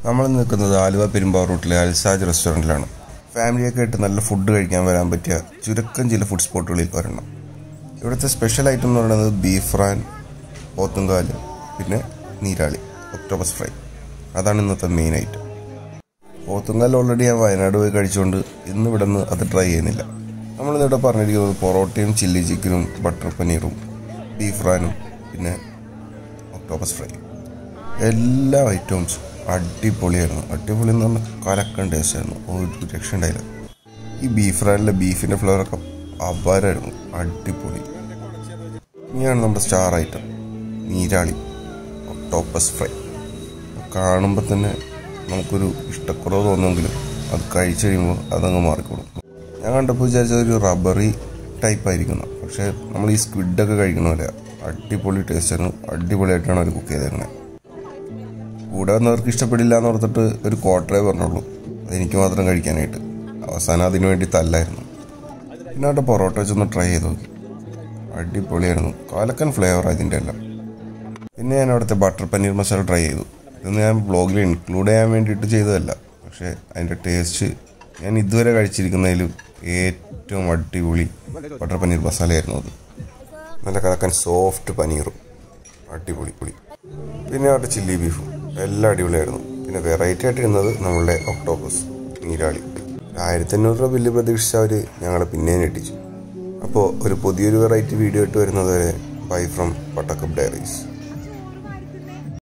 നമ്മൾ നിൽക്കുന്നത് ആലുവ പെരുമ്പാവൂർ റൂട്ടിലെ അൽസാജ് റെസ്റ്റോറൻറ്റിലാണ് ഫാമിലിയൊക്കെ ആയിട്ട് നല്ല ഫുഡ് കഴിക്കാൻ വരാൻ പറ്റിയ ചുരുക്കം ചില ഫുഡ് സ്പോട്ടുകളിൽ ഒരെണ്ണം ഇവിടുത്തെ സ്പെഷ്യൽ ഐറ്റം എന്ന് പറയുന്നത് ബീഫ് ഫ്രാൻ പോത്തുംകാല് പിന്നെ നീരാളി ഒക്ടോബസ് ഫ്രൈ അതാണ് ഇന്നത്തെ മെയിൻ ഐറ്റം പോത്തുംകാൽ ഓൾറെഡി ഞാൻ വയനാട് പോയി കഴിച്ചുകൊണ്ട് ഇന്ന് ഇവിടെ നിന്ന് അത് ട്രൈ ചെയ്യുന്നില്ല നമ്മളിന്നിവിടെ പറഞ്ഞിരിക്കുന്നത് പൊറോട്ടയും ചില്ലി ചിക്കനും ബട്ടർ പനീറും ബീഫ് ഫ്രാനും പിന്നെ ഒക്ടോബസ് ഫ്രൈ എല്ലാ ഐറ്റംസും അടിപൊളിയായിരുന്നു അടിപൊളി എന്ന് പറഞ്ഞാൽ കലക്കൻ ടേസ്റ്റ് ആയിരുന്നു ഒരു രക്ഷ ഉണ്ടായില്ല ഈ ബീഫ് ഫ്രൈഡിലെ ബീഫിൻ്റെ ഫ്ലേവറൊക്കെ അപാരമായിരുന്നു അടിപൊളി ഇനിയാണ് നമ്മുടെ സ്റ്റാർ ഐറ്റം നീരാളി ഒക്ടോപ്പസ് ഫ്രൈ കാണുമ്പോൾ തന്നെ നമുക്കൊരു ഇഷ്ടക്കുറവ് തോന്നുമെങ്കിലും അത് കഴിച്ചു കഴിയുമ്പോൾ അതങ്ങ് മാറിക്കോളും ഞാൻ കണ്ടപ്പോൾ വിചാരിച്ചത് ഒരു റബ്ബറി ടൈപ്പ് ആയിരിക്കുന്നു പക്ഷേ നമ്മൾ ഈ സ്ക്വിഡൊക്കെ കഴിക്കണ പോലെ അടിപൊളി ടേസ്റ്റാണ് അടിപൊളിയായിട്ടാണ് അവർ കുക്ക് ചെയ്തേക്കണേ കൂടെ വന്നവർക്ക് ഇഷ്ടപ്പെടില്ല എന്ന് ഓർത്തിട്ട് ഒരു ക്വാർട്ടറേ പറഞ്ഞുള്ളൂ അതെനിക്ക് മാത്രം കഴിക്കാനായിട്ട് അവസാനം അതിനു വേണ്ടി തല്ലായിരുന്നു പിന്നെ അവിടെ പൊറോട്ട വെച്ചൊന്ന് ട്രൈ ചെയ്ത് നോക്കി അടിപൊളിയായിരുന്നു കാലക്കൻ ഫ്ലേവർ ഇതിൻ്റെ എല്ലാം പിന്നെ ഞാൻ അവിടുത്തെ ബട്ടർ പനീർ മസാല ട്രൈ ചെയ്തു ഇതൊന്നും ഞാൻ ബ്ലോഗിൽ ഇൻക്ലൂഡ് ചെയ്യാൻ വേണ്ടിയിട്ട് ചെയ്തതല്ല പക്ഷേ അതിൻ്റെ ടേസ്റ്റ് ഞാൻ ഇതുവരെ കഴിച്ചിരിക്കുന്നതിലും ഏറ്റവും അടിപൊളി ബട്ടർ പനീർ മസാലയായിരുന്നു അത് നല്ല കലക്കൻ സോഫ്റ്റ് പനീറും അടിപൊളി പൊളി പിന്നെ അവിടെ ചില്ലി ബീഫും എല്ലാം അടിപൊളിയായിരുന്നു പിന്നെ വെറൈറ്റി ആയിട്ട് ഇരുന്നത് നമ്മളുടെ ഒക്ടോപ്പസ് നീരാളി ആയിരത്തി അഞ്ഞൂറ് രൂപ ബില്ല് പ്രതീക്ഷിച്ച അവർ ഞങ്ങളെ പിന്നെയും ഞെട്ടിച്ചു അപ്പോൾ ഒരു പുതിയൊരു വെറൈറ്റി വീഡിയോ ഇട്ട് വരുന്നത് വരെ ബൈ ഫ്രം പട്ടക്കപ്പ് ഡയറീസ്